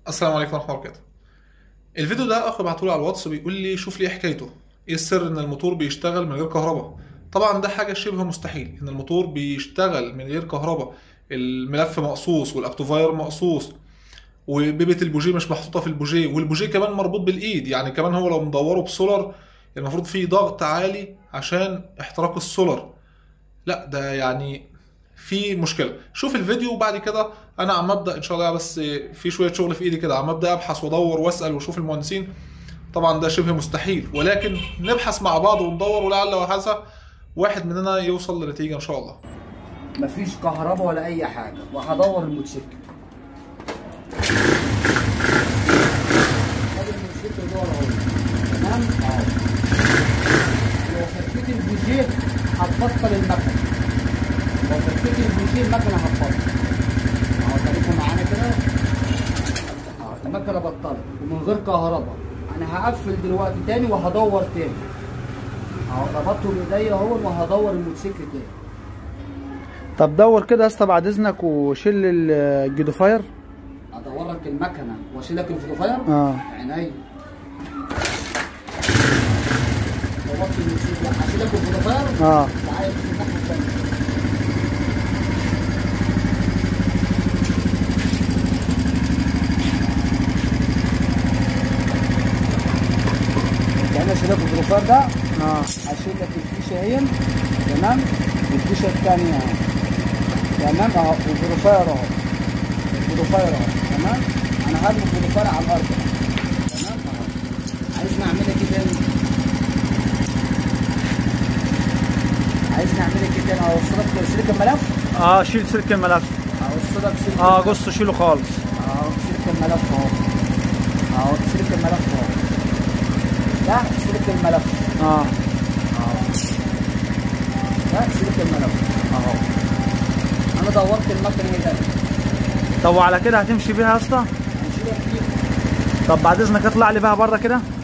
السلام عليكم ورحمه الله وبركاته الفيديو ده اخ بعتهولي على الواتس بيقول لي شوف لي ايه حكايته ايه السر ان الموتور بيشتغل من غير كهرباء طبعا ده حاجه شبه مستحيل ان الموتور بيشتغل من غير كهرباء الملف مقصوص والاكتوفاير مقصوص وبيبه البوجيه مش محطوطه في البوجيه والبوجيه كمان مربوط بالايد يعني كمان هو لو مدوره بسولار المفروض فيه ضغط عالي عشان احتراق السولار لا ده يعني في مشكله شوف الفيديو وبعد كده انا عم ابدا ان شاء الله بس في شويه شغل في ايدي كده عم ابدا ابحث وادور واسال واشوف المهندسين طبعا ده شبه مستحيل ولكن نبحث مع بعض وندور ولعل وحسن واحد مننا يوصل لنتيجه ان شاء الله مفيش كهرباء ولا اي حاجه وهدور الموتوسيكل ادي الموتوسيكل جوه اهو تمام اهو لو فكيت البوجيه هتبطل المكنه لو فكيت البوجيه المكنه هتبطل اهو خليكم معانا كده اهو المكنه بطلت ومن غير كهرباء انا هقفل دلوقتي تاني وهدور تاني اهو ربطته بايديا اهو وهدور الموتوسيكل تاني طب دور كده يا اسطى بعد اذنك وشيل الجيدوفاير ادور لك المكنه واشيل لك الفلوفاير اه عينيا دورت الموتوسيكل لا اشيل لك الفلوفاير اه تعالى في الناحيه الثانيه يعني اشيل لك الفلوفاير ده اه هشيل لك الفيشه اهي تمام الفيشه الثانيه اهو تمام اهو والبروفاير اهو البروفاير اهو تمام انا هرمي البروفاير على الارض تمام اهو عايزني اعمل لك ايه تاني عايزني اعمل لك ايه تاني اوصلك سلك الملف اه شيل سلك الملف اوصلك سلك اه الملف. قص شيله خالص اهو سلك الملف اهو اهو سلك الملف اهو ده سلك الملف اه اهو ده سلك الملف اهو انا دورت المكنه ايه ده طب وعلى كده هتمشي بيها يا اسطى هنشيلها كتير طب بعد اذنك اطلع لي بقى بره كده